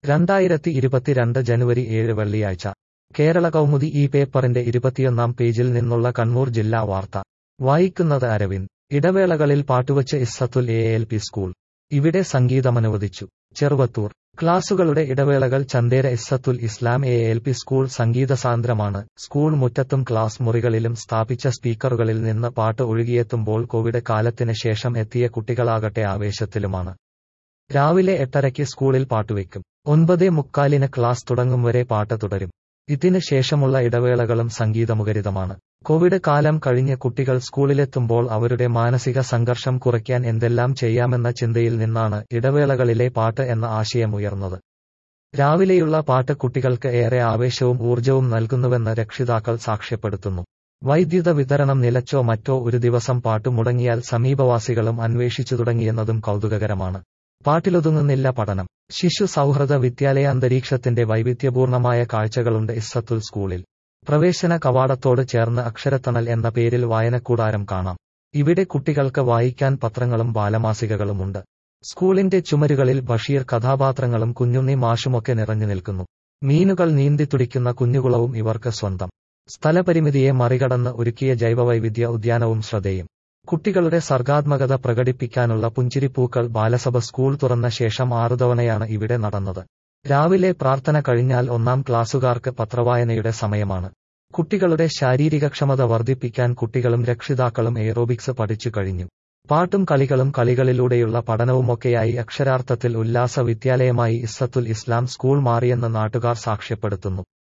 രണ്ടായിരത്തി ഇരുപത്തിരണ്ട് ജനുവരി ഏഴ് വെള്ളിയാഴ്ച കേരള കൗമുദി ഈ പേപ്പറിന്റെ ഇരുപത്തിയൊന്നാം പേജിൽ നിന്നുള്ള കണ്ണൂർ ജില്ലാ വാർത്ത വായിക്കുന്നത് അരവിന്ദ് ഇടവേളകളിൽ പാട്ടുവച്ച് Izzathul A L P school ഇവിടെ സംഗീതമനുവദിച്ചു ചെറുവത്തൂർ ക്ലാസുകളുടെ ഇടവേളകൾ Chandera Izzathul Islam A L P school സംഗീത സാന്ദ്രമാണ് സ്കൂൾ മുറ്റത്തും ക്ലാസ് മുറികളിലും സ്ഥാപിച്ച സ്പീക്കറുകളിൽ നിന്ന് പാട്ട് ഒഴുകിയെത്തുമ്പോൾ കോവിഡ് കാലത്തിന് ശേഷം എത്തിയ കുട്ടികളാകട്ടെ ആവേശത്തിലുമാണ് രാവിലെ എട്ടരയ്ക്ക് സ്കൂളിൽ പാട്ടുവെക്കും ഒൻപതേ മുക്കാലിന് ക്ലാസ് തുടങ്ങും വരെ പാട്ട് തുടരും ഇതിന് ശേഷമുള്ള ഇടവേളകളും സംഗീതമുഖരിതമാണ് കോവിഡ് കാലം കഴിഞ്ഞ് കുട്ടികൾ സ്കൂളിലെത്തുമ്പോൾ അവരുടെ മാനസിക സംഘർഷം കുറയ്ക്കാൻ എന്തെല്ലാം ചെയ്യാമെന്ന ചിന്തയിൽ നിന്നാണ് ഇടവേളകളിലെ പാട്ട് എന്ന ആശയം ഉയർന്നത് രാവിലെയുള്ള പാട്ട് കുട്ടികൾക്ക് ഏറെ ആവേശവും ഊർജവും നൽകുന്നുവെന്ന് രക്ഷിതാക്കൾ സാക്ഷ്യപ്പെടുത്തുന്നു വൈദ്യുത വിതരണം നിലച്ചോ മറ്റോ ഒരു ദിവസം പാട്ട് മുടങ്ങിയാൽ സമീപവാസികളും അന്വേഷിച്ചു തുടങ്ങിയെന്നതും കൗതുകകരമാണ് പാട്ടിലൊതുങ്ങുന്നില്ല പഠനം ശിശു സൗഹൃദ വിദ്യാലയ അന്തരീക്ഷത്തിന്റെ വൈവിധ്യപൂർണമായ കാഴ്ചകളുണ്ട് ഇസ്സത്തുൽ സ്കൂളിൽ പ്രവേശന കവാടത്തോട് ചേർന്ന് അക്ഷരത്തണൽ എന്ന പേരിൽ വായനക്കൂടാരം കാണാം ഇവിടെ കുട്ടികൾക്ക് വായിക്കാൻ പത്രങ്ങളും ബാലമാസികകളുമുണ്ട് സ്കൂളിന്റെ ചുമരുകളിൽ ബഷീർ കഥാപാത്രങ്ങളും കുഞ്ഞുണ്ണി മാഷുമൊക്കെ നിറഞ്ഞു നിൽക്കുന്നു മീനുകൾ നീന്തിത്തുടിക്കുന്ന കുഞ്ഞുകുളവും ഇവർക്ക് സ്വന്തം സ്ഥലപരിമിതിയെ മറികടന്ന് ഒരുക്കിയ ജൈവവൈവിധ്യ ഉദ്യാനവും ശ്രദ്ധേയം കുട്ടികളുടെ സർഗാത്മകത പ്രകടിപ്പിക്കാനുള്ള പുഞ്ചിരിപ്പൂക്കൾ ബാലസഭ സ്കൂൾ തുറന്ന ശേഷം ആറുതവണയാണ് ഇവിടെ നടന്നത് രാവിലെ പ്രാർത്ഥന കഴിഞ്ഞാൽ ഒന്നാം ക്ലാസുകാർക്ക് പത്രവായനയുടെ സമയമാണ് കുട്ടികളുടെ ശാരീരികക്ഷമത വർദ്ധിപ്പിക്കാൻ കുട്ടികളും രക്ഷിതാക്കളും എയറോബിക്സ് പഠിച്ചു കഴിഞ്ഞു പാട്ടും കളികളും കളികളിലൂടെയുള്ള പഠനവുമൊക്കെയായി അക്ഷരാർത്ഥത്തിൽ ഉല്ലാസ വിദ്യാലയമായി ഇസ്സത്തുൽ ഇസ്ലാം സ്കൂൾ മാറിയെന്ന് നാട്ടുകാർ സാക്ഷ്യപ്പെടുത്തുന്നു